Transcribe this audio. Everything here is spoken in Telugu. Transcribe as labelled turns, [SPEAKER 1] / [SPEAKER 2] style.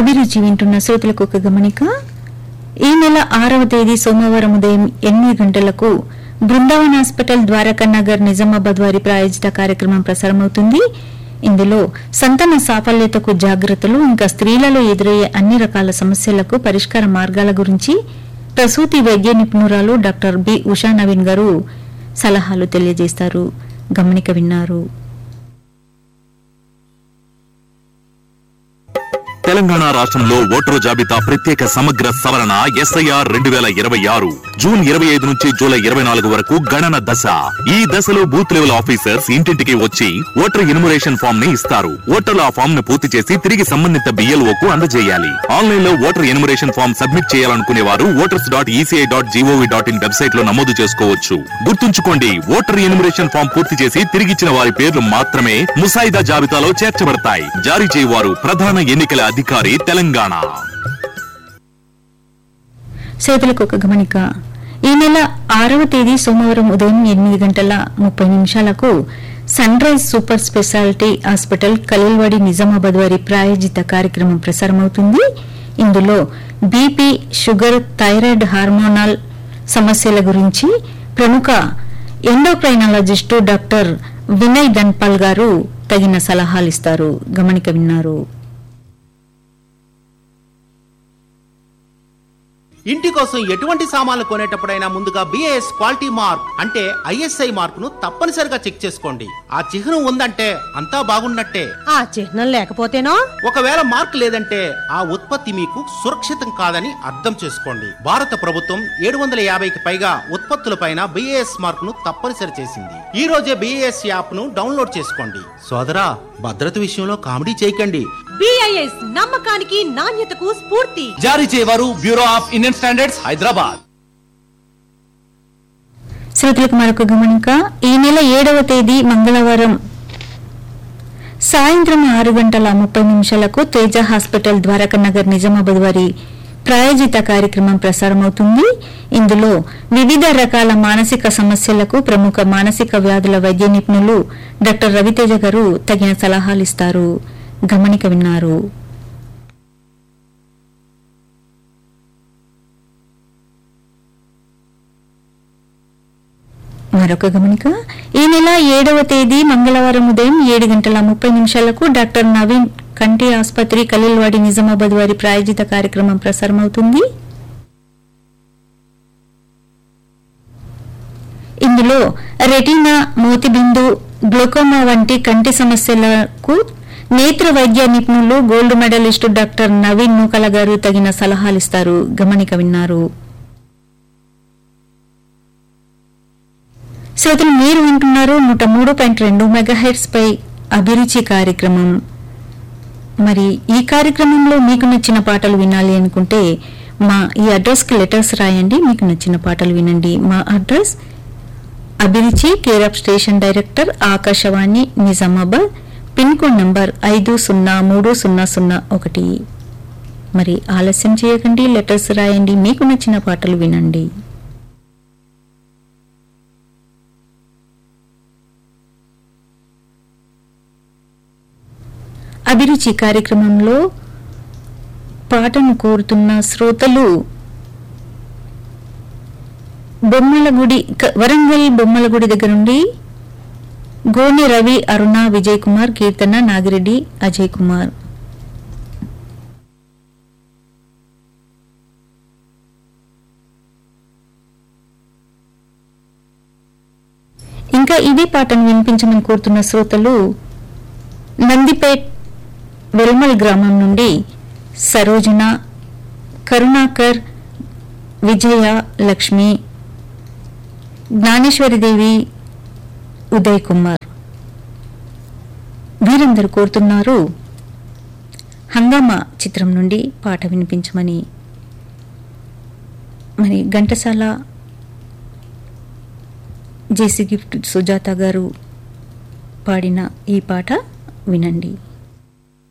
[SPEAKER 1] అభిరుచి వింటున్న శ్రోతలకు ఒక గమనిక ఈ నెల ఆరవ తేదీ సోమవారం ఉదయం ఎనిమిది గంటలకు బృందావన్ హాస్పిటల్ ద్వారకా నగర్ నిజామాబాద్ వారి ప్రాయోజిత కార్యక్రమం ప్రసారమవుతుంది ఇందులో సంతాన సాఫల్యతకు జాగ్రత్తలు ఇంకా స్త్రీలలో ఎదురయ్యే అన్ని రకాల సమస్యలకు పరిష్కార మార్గాల గురించి ప్రసూతి వైద్య నిపుణురాలు డాక్టర్ బి ఉషా నవీన్ గారు సలహాలు తెలియజేస్తారు గమనిక విన్నారు
[SPEAKER 2] తెలంగాణ రాష్ట్రంలో ఓటరు జాబితా ప్రత్యేక సమగ్ర సవరణ ఎస్ఐఆర్ రెండు వేల ఇరవై ఆరు జూన్ ఇరవై ఐదు నుంచి జూలై ఇరవై నాలుగు వరకు గణన దశ ఈ దశలో బూత్ లెవెల్ ఆఫీసర్స్ ఇంటింటికి వచ్చి ఓటర్ ఇన్మురేషన్ ఫామ్ ని ఇస్తారు ఓటర్లు ఆ ఫామ్ ను పూర్తి చేసి తిరిగి సంబంధిత బిఎల్ఓ కు అందజేయాలి ఆన్లైన్ లో ఓటర్ ఇన్మురేషన్ ఫామ్ సబ్మిట్ చేయాలనుకునే వారు voters dot ECI dot gov dot in website లో నమోదు చేసుకోవచ్చు గుర్తుంచుకోండి ఓటర్ ఇన్మురేషన్ ఫామ్ పూర్తి చేసి తిరిగిచ్చిన వారి పేర్లు మాత్రమే ముసాయిదా జాబితాలో చేర్చబడతాయి జారీ చేయవారు ప్రధాన ఎన్నికల అధికారి తెలంగాణ
[SPEAKER 1] శ్రోతలకు ఒక గమనిక ఈ నెల ఆరవ తేదీ సోమవారం ఉదయం ఎనిమిది గంటల ముప్పై నిమిషాలకు sunrise super speciality hospital Khaleelwadi Nizamabad వారి ప్రాయోజిత కార్యక్రమం ప్రసారమవుతుంది ఇందులో బీపీ షుగర్ థైరాయిడ్ హార్మోనల్ సమస్యల గురించి ప్రముఖ ఎండోక్రైనాలజిస్టు డాక్టర్ వినయ్ ధన్పాల్ గారు తగిన సలహాలు ఇస్తారు గమనిక విన్నారు
[SPEAKER 3] ఇంటి కోసం ఎటువంటి సామాన్లు కొనేటప్పుడైనా ముందుగా బిఏఎస్ క్వాలిటీ మార్క్ అంటే ఐఎస్ఐ మార్క్ ను తప్పనిసరిగా చెక్ చేసుకోండి ఆ చిహ్నం ఉందంటే అంతా బాగున్నట్టే
[SPEAKER 4] ఆ చిహ్నం లేకపోతేనో
[SPEAKER 3] ఒకవేళ మార్క్ లేదంటే ఆ ఉత్పత్తి మీకు సురక్షితం కాదని అర్థం చేసుకోండి భారత ప్రభుత్వం ఏడు వందల యాభైకి పైగా ఉత్పత్తులపైన బిఏఎస్ మార్క్ ను తప్పనిసరి చేసింది ఈ రోజే బిఏఎస్ యాప్ ను డౌన్లోడ్ చేసుకోండి సోదరా భద్రత విషయంలో కామెడీ చేయకండి
[SPEAKER 4] బిఐఎస్ నమ్మకానికి నాణ్యతకు స్ఫూర్తి
[SPEAKER 5] జారీ చేయవారు bureau of Indian standards Hyderabad
[SPEAKER 1] శ్రోతలకు మరొక గమనిక ఈ నెల ఏడవ తేదీ మంగళవారం సాయంత్రం ఆరు గంటల ముప్పై నిమిషాలకు తేజ హాస్పిటల్ ద్వారకా నగర్ నిజామాబాద్ వారి ప్రాయోజిత కార్యక్రమం ప్రసారమవుతుంది ఇందులో వివిధ రకాల మానసిక సమస్యలకు ప్రముఖ మానసిక వ్యాధుల వైద్య నిపుణులు డాక్టర్ రవితేజ గారు తగిన సలహాలు ఇస్తారు గమనిక విన్నారు మరొక గమనిక ఈ నెల ఏడవ తేదీ మంగళవారం ఉదయం ఏడు గంటల ముప్పై నిమిషాలకు డాక్టర్ నవీన్ కంటి ఆసుపత్రి కలీల్వాడి నిజామాబాద్ వారి ప్రాయోజిత కార్యక్రమం ప్రసారమవుతుంది ఇందులో రెటీనా మోతిబిందు గ్లోకోమా వంటి కంటి సమస్యలకు నేత్ర వైద్య నిపుణులు gold medalist doctor Naveen Nukala garu తగిన సలహాలిస్తారు గమనిక విన్నారు శ్రోతలు మీరు వింటున్నారు నూట మూడు పాయింట్ రెండు మెగాహెట్స్ పై అభిరుచి కార్యక్రమం మరి ఈ కార్యక్రమంలో మీకు నచ్చిన పాటలు వినాలి అనుకుంటే మా ఈ అడ్రస్కి లెటర్స్ రాయండి మీకు నచ్చిన పాటలు వినండి మా address Abhiruchi care of station director Akashvani Nizamabad pin code number ఐదు సున్నా మూడు సున్నా సున్నా ఒకటి మరి ఆలస్యం చేయకండి లెటర్స్ రాయండి మీకు నచ్చిన పాటలు వినండి అభిరుచి కార్యక్రమంలో పాటను కోరుతున్న శ్రోతలు బొమ్మలగుడి క- వరంగల్ బొమ్మలగుడి దగ్గర నుండి గోనె రవి అరుణ విజయ్ కుమార్ కీర్తన నాగిరెడ్డి అజయ్ కుమార్ ఇంకా ఇదే పాటను వినిపించమని కోరుతున్న శ్రోతలు నందిపేట్ వెల్మల్ గ్రామం నుండి సరోజన కరుణాకర్ విజయ లక్ష్మి జ్ఞానేశ్వరిదేవి ఉదయ్ కుమార్ వీరందరూ కోరుతున్నారు హంగామా చిత్రం నుండి పాట వినిపించమని మరి ఘంటసాల జేసీ గిఫ్ట్ సుజాత గారు పాడిన ఈ పాట వినండి